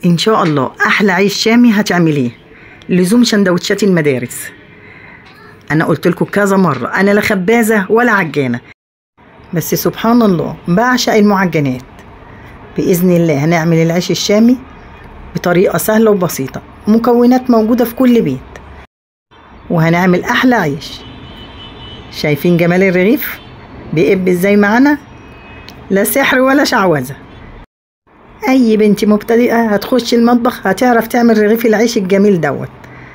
ان شاء الله احلى عيش شامي هتعمليه لزوم سندوتشات المدارس انا قلت لكم كذا مره انا لا خبازه ولا عجانه بس سبحان الله بعشق المعجنات باذن الله هنعمل العيش الشامي بطريقه سهله وبسيطه مكونات موجوده في كل بيت وهنعمل احلى عيش شايفين جمال الرغيف بيقب ازاي معانا لا سحر ولا شعوذه اي بنت مبتدئه هتخش المطبخ هتعرف تعمل رغيف العيش الجميل دوت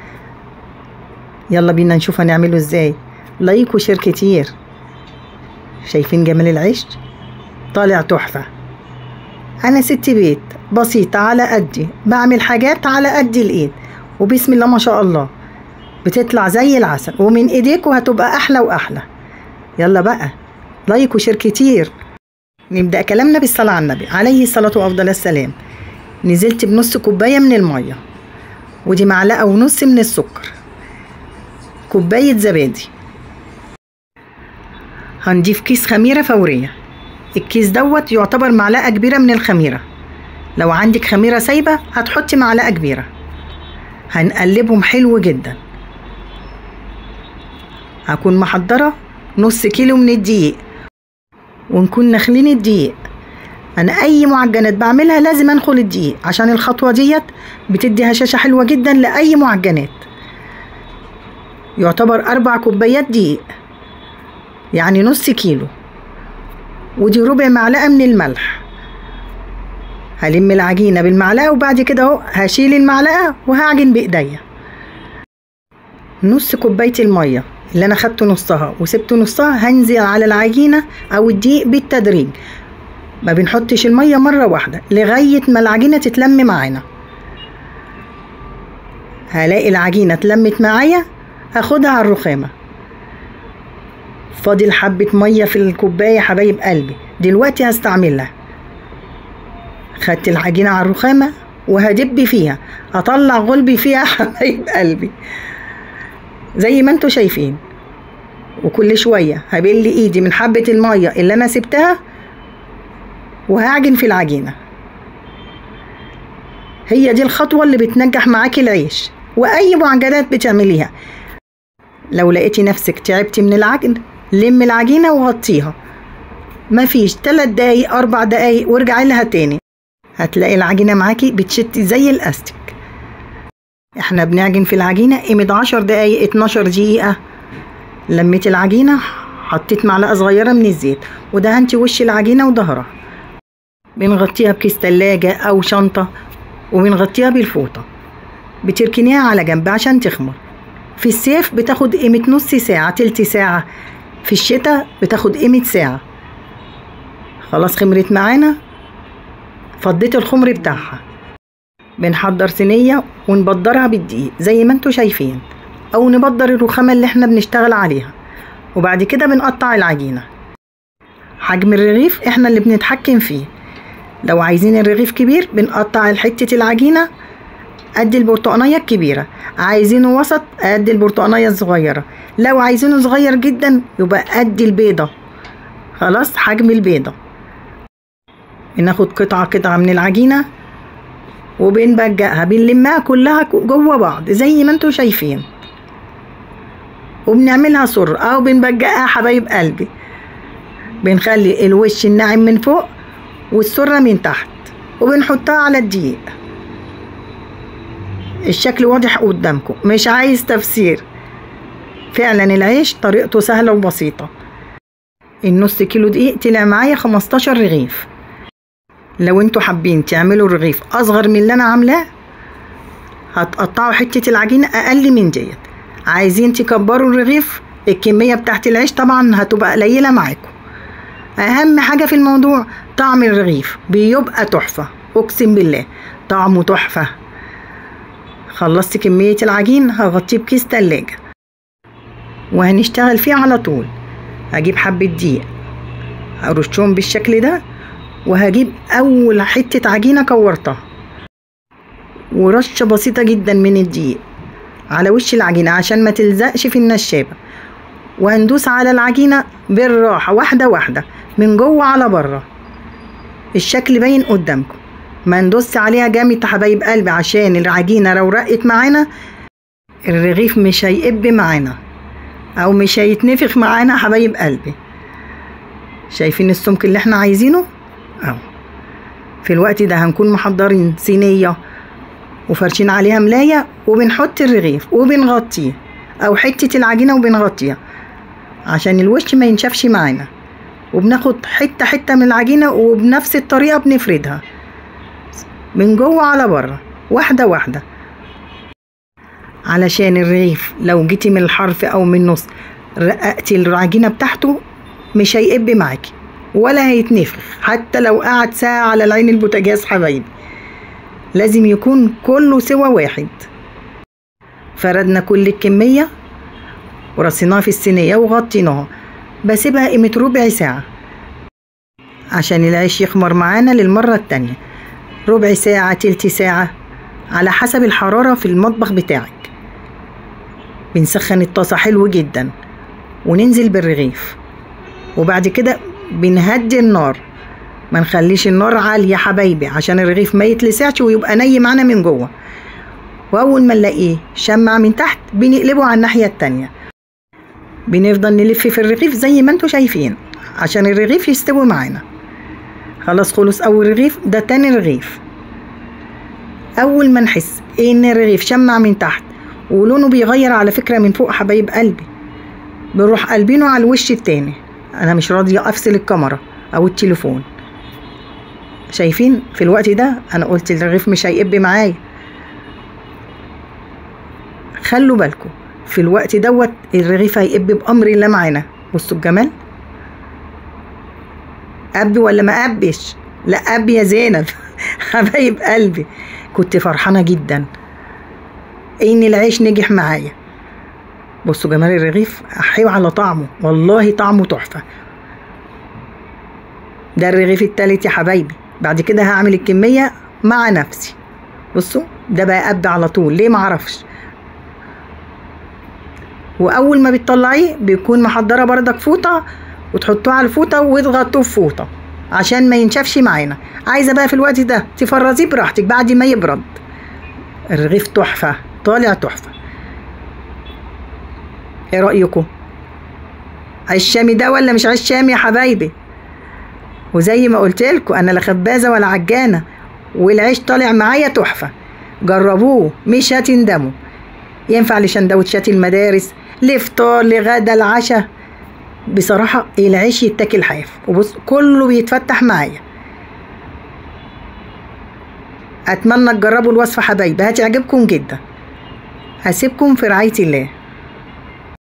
يلا بينا نشوف هنعمله ازاي لايك وشير كتير شايفين جمال العيش طالع تحفه انا ست بيت بسيطه على قدي بعمل حاجات على قد الايد وبسم الله ما شاء الله بتطلع زي العسل ومن ايديكوا هتبقى احلى واحلى يلا بقى لايك وشير كتير نبدأ كلامنا بالصلاة على النبي عليه الصلاة وأفضل السلام نزلت بنص كوباية من المية ودي معلقة ونص من السكر كوباية زبادي هنضيف كيس خميرة فورية الكيس دوت يعتبر معلقة كبيرة من الخميرة لو عندك خميرة سايبة هتحطي معلقة كبيرة هنقلبهم حلو جدا هكون محضرة نص كيلو من الدقيق ونكون ناخلين الدقيق انا اي معجنات بعملها لازم انخل الدقيق عشان الخطوه ديت بتدي هشاشه حلوه جدا لاي معجنات يعتبر اربع كوبايات دقيق يعني نص كيلو ودي ربع معلقه من الملح هلم العجينه بالمعلقه وبعد كده اهو هشيل المعلقه وهعجن بايديا نص كوبايه الميه اللي انا خدته نصها وسبته نصها هنزل على العجينه او الدقيق بالتدريج ما بنحطش الميه مره واحده لغايه ما العجينه تتلم معانا هلاقي العجينه اتلمت معايا هاخدها على الرخامه فاضل حبه ميه في الكوبايه حبايب قلبي دلوقتي هستعملها خدت العجينه على الرخامه وهدب فيها اطلع غلبي فيها حبايب قلبي زي ما انتوا شايفين وكل شوية هبل ايدي من حبة المية اللي انا سبتها وهعجن في العجينة هي دي الخطوة اللي بتنجح معاكي العيش واي معجنات بتعمليها لو لقيتي نفسك تعبتي من العجن لم العجينة وغطيها مفيش تلات دقايق اربع دقايق وارجعي لها تاني هتلاقي العجينة معاكي بتشتي زي الاستيك احنا بنعجن في العجينة قيمة عشر دقايق اتناشر دقيقة لميت العجينة حطيت معلقة صغيرة من الزيت ودهنتي وش العجينة وظهرها بنغطيها بكيس تلاجة أو شنطة وبنغطيها بالفوطة بتركنيها على جنب عشان تخمر في الصيف بتاخد قيمة نص ساعة تلت ساعة في الشتاء بتاخد قيمة ساعة خلاص خمرت معانا فضيت الخمر بتاعها بنحضر صينية ونبدرها بالدقيق زي ما انتوا شايفين او نبدر الرخامة اللي احنا بنشتغل عليها وبعد كده بنقطع العجينة حجم الرغيف احنا اللي بنتحكم فيه لو عايزين الرغيف كبير بنقطع حتة العجينة قد البرتقانية الكبيرة عايزينه وسط قد البرتقانية الصغيرة لو عايزينه صغير جدا يبقى قد البيضة خلاص حجم البيضة بناخد قطعة قطعة من العجينة وبنبجقها بنلمها كلها جوه بعض زي ما انتوا شايفين وبنعملها سر او بنبجقها حبايب قلبي بنخلي الوش الناعم من فوق والسرة من تحت وبنحطها على الدقيق الشكل واضح قدامكم مش عايز تفسير فعلا العيش طريقته سهلة وبسيطة النص كيلو دقيق طلع معايا 15 رغيف لو انتوا حابين تعملوا الرغيف اصغر من اللي انا عاملاه هتقطعوا حتة العجينة اقل من ديت عايزين تكبروا الرغيف الكمية بتاعت العيش طبعا هتبقى قليلة معاكم اهم حاجة في الموضوع طعم الرغيف بيبقى تحفة اقسم بالله طعمه تحفة خلصت كمية العجين هغطيه بكيس تلاجة وهنشتغل فيه على طول هجيب حبة دقيق هرشهم بالشكل ده وهجيب اول حتة عجينة كورتها ورشة بسيطة جدا من الدقيق على وش العجينة عشان ما تلزقش في النشابة وهندوس على العجينة بالراحة واحدة واحدة من جوه على بره الشكل باين قدامكم ما ندوس عليها جامد يا حبايب قلبي عشان العجينة لو رقت معانا الرغيف مش هيقب معانا او مش هيتنفخ معانا يا حبايب قلبي شايفين السمك اللي احنا عايزينه اهو في الوقت ده هنكون محضرين صينية وفرشين عليها ملاية وبنحط الرغيف وبنغطيه او حتة العجينة وبنغطيها عشان الوش ما ينشفش معانا وبناخد حتة حتة من العجينة وبنفس الطريقة بنفردها من جوه على بره واحدة واحدة علشان الرغيف لو جيتي من الحرف او من النص رققتي العجينة بتاعته مش هيقب معاكي ولا هيتنفخ حتى لو قعد ساعة على العين البوتاجاز حبايبي لازم يكون كله سوا واحد فردنا كل الكمية ورصيناها في الصينية وغطيناها بسيبها قيمة ربع ساعة عشان العيش يخمر معانا للمرة التانية ربع ساعة تلت ساعة على حسب الحرارة في المطبخ بتاعك بنسخن الطاسة حلو جدا وننزل بالرغيف وبعد كده بنهدي النار ما نخليش النار عالية حبايبي عشان الرغيف ما يتلسعش ويبقى ني معانا من جوه واول ما نلاقيه شمع من تحت بنقلبه على الناحية التانية بنفضل نلف في الرغيف زي ما انتوا شايفين عشان الرغيف يستوي معانا خلاص خلص اول رغيف ده تاني رغيف اول ما نحس ان الرغيف شمع من تحت ولونه بيغير على فكرة من فوق حبايب قلبي بنروح قلبينه على الوش التاني انا مش راضية افصل الكاميرا او التليفون شايفين في الوقت ده انا قلت الرغيف مش هيقب معايا خلوا بالكم في الوقت دوت الرغيف هيقب بامر الله معانا بصوا الجمال قب ولا ما قبش لا قب يا زينب حبايب قلبي كنت فرحانة جدا ان العيش نجح معايا بصوا جمال الرغيف احيو على طعمه والله طعمه تحفة ده الرغيف التالت يا حبايبي بعد كده هعمل الكمية مع نفسي بصوا ده بقى قب على طول ليه معرفش واول ما بتطلعيه بيكون محضره بردك فوطه وتحطوه على الفوطه وتغطوه بفوطه عشان ما ينشفش معانا عايزه بقى في الوقت ده تفرزيه براحتك بعد ما يبرد الرغيف تحفه طالع تحفه ايه رايكم عيش شامي ده ولا مش عيش شامي يا حبايبي وزي ما قلت لكم انا لا خبازه ولا عجانه والعيش طالع معايا تحفه جربوه مش هتندموا ينفع لشندوتشات المدارس لفطار لغدا العشاء بصراحة العيش يتاكل حاف وبص كله بيتفتح معايا أتمنى تجربوا الوصفة حبايبي هتعجبكم جدا هسيبكم في رعاية الله